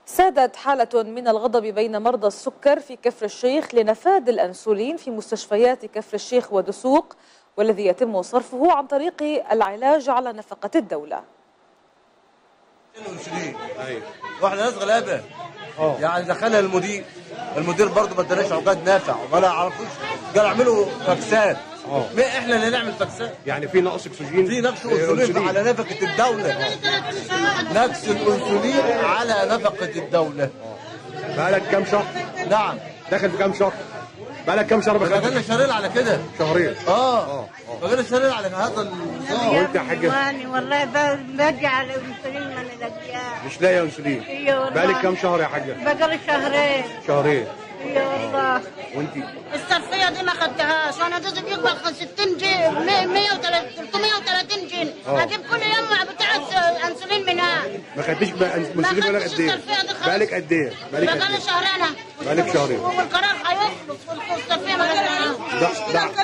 سادت حالة من الغضب بين مرضى السكر في كفر الشيخ لنفاذ الأنسولين في مستشفيات كفر الشيخ ودسوق والذي يتم صرفه عن طريق العلاج على نفقة الدولة ايوه واحنا ناس غلابه يعني دخلها المدير المدير برضه ما اداناش عقاد نافع ولا عرفوش قال اعملوا فاكسات اه. ما احنا اللي نعمل فاكسات يعني في نقص اكسجين في نقص إيه، انسولين على نفقه الدوله نقص الانسولين على نفقه الدوله بقالك كام شهر نعم داخل في كام شهر بقالك كام شهر بقالنا بخدمة شهرين على كده شهرين اه بقالنا شهرين على هذا النظام وانت يا حاجة؟ والله والله ب- باجي على الانسولين ما نلاقيها مش لاقي انسولين ايوه والله بقالك كام شهر يا حاجه بقالي شهرين شهرين ايوه والله وانت الصرفيه دي ما خدتهاش وانا جوزي بيقبل 60 جنيه 130 330 جنيه اه. اجيب كل يوم بتاع انسولين منها ما خدتيش بقى انسولين بقالك خدتش قد ايه الصرفية دي خالص. بقالك قد ايه بقالك قد بقالي ايه شهرين بقالك شهرين. والقرار هيخلص والصرفيه ما خدتهاش ده ده